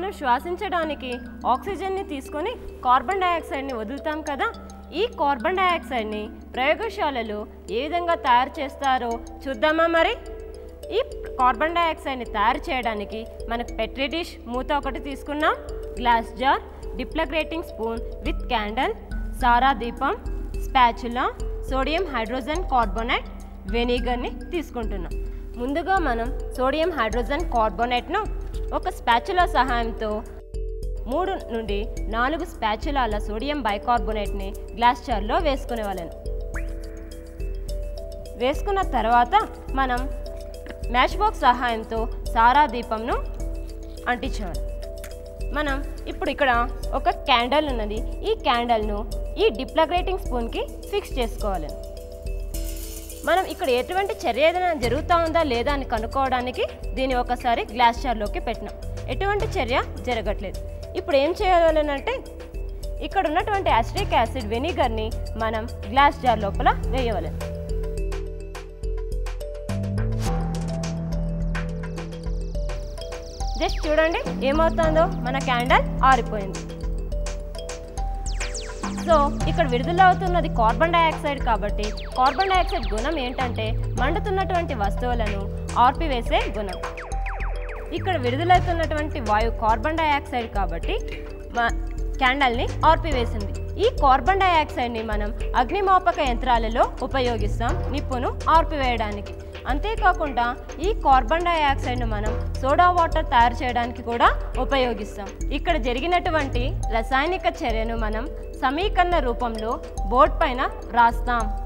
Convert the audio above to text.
మనం శ్వాసించడానికి ఆక్సిజన్ని తీసుకొని కార్బన్ డయాక్సైడ్ని వదులుతాం కదా ఈ కార్బన్ డయాక్సైడ్ని ప్రయోగశాలలో ఏ విధంగా తయారు చేస్తారో చూద్దామా మరి ఈ కార్బన్ డయాక్సైడ్ని తయారు చేయడానికి మనకు పెట్రీ డిష్ మూత ఒకటి తీసుకున్నాం glass jar deflagrating spoon with candle సారా దీపం స్పాచులా సోడియం హైడ్రోజన్ కార్బోనేట్ వెనిగర్ని తీసుకుంటున్నాం ముందుగా మనం సోడియం హైడ్రోజన్ కార్బోనేట్ను ఒక స్పాచులా సహాయంతో మూడు నుండి నాలుగు స్పాచులాల సోడియం బైకార్బోనేట్ని గ్లాస్ జార్లో వేసుకునే వాళ్ళను వేసుకున్న తర్వాత మనం మ్యాచ్ బాక్స్ సహాయంతో సారా దీపంను అంటించాలి మనం ఇప్పుడు ఇక్కడ ఒక క్యాండల్ ఉన్నది ఈ క్యాండల్ను ఈ డిప్లగ్రేటింగ్ స్పూన్కి ఫిక్స్ చేసుకోవాలి మనం ఇక్కడ ఎటువంటి చర్య ఏదైనా జరుగుతూ ఉందా లేదా అని కనుక్కోవడానికి దీన్ని ఒకసారి గ్లాస్ జార్లోకి పెట్టినాం ఎటువంటి చర్య జరగట్లేదు ఇప్పుడు ఏం చేయాలంటే ఇక్కడ ఉన్నటువంటి యాసిటిక్ యాసిడ్ వెనిగర్ని మనం గ్లాస్ జార్ లోపల వేయవలెను జస్ట్ చూడండి ఏమవుతుందో మన క్యాండల్ ఆరిపోయింది సో ఇక్కడ విడుదల అవుతున్నది కార్బన్ డయాక్సైడ్ కాబట్టి కార్బన్ డయాక్సైడ్ గుణం ఏంటంటే మండుతున్నటువంటి వస్తువులను ఆర్పివేసే గుణం ఇక్కడ విడుదలవుతున్నటువంటి వాయువు కార్బన్ డయాక్సైడ్ కాబట్టి మా క్యాండల్ని ఆర్పివేసింది ఈ కార్బన్ డయాక్సైడ్ని మనం అగ్నిమాపక యంత్రాలలో ఉపయోగిస్తాం నిప్పును ఆర్పివేయడానికి అంతేకాకుండా ఈ కార్బన్ డయాక్సైడ్ను మనం సోడా వాటర్ తయారు చేయడానికి కూడా ఉపయోగిస్తాం ఇక్కడ జరిగినటువంటి రసాయనిక చర్యను మనం సమీకరణ రూపంలో బోర్డ్ పైన రాస్తాం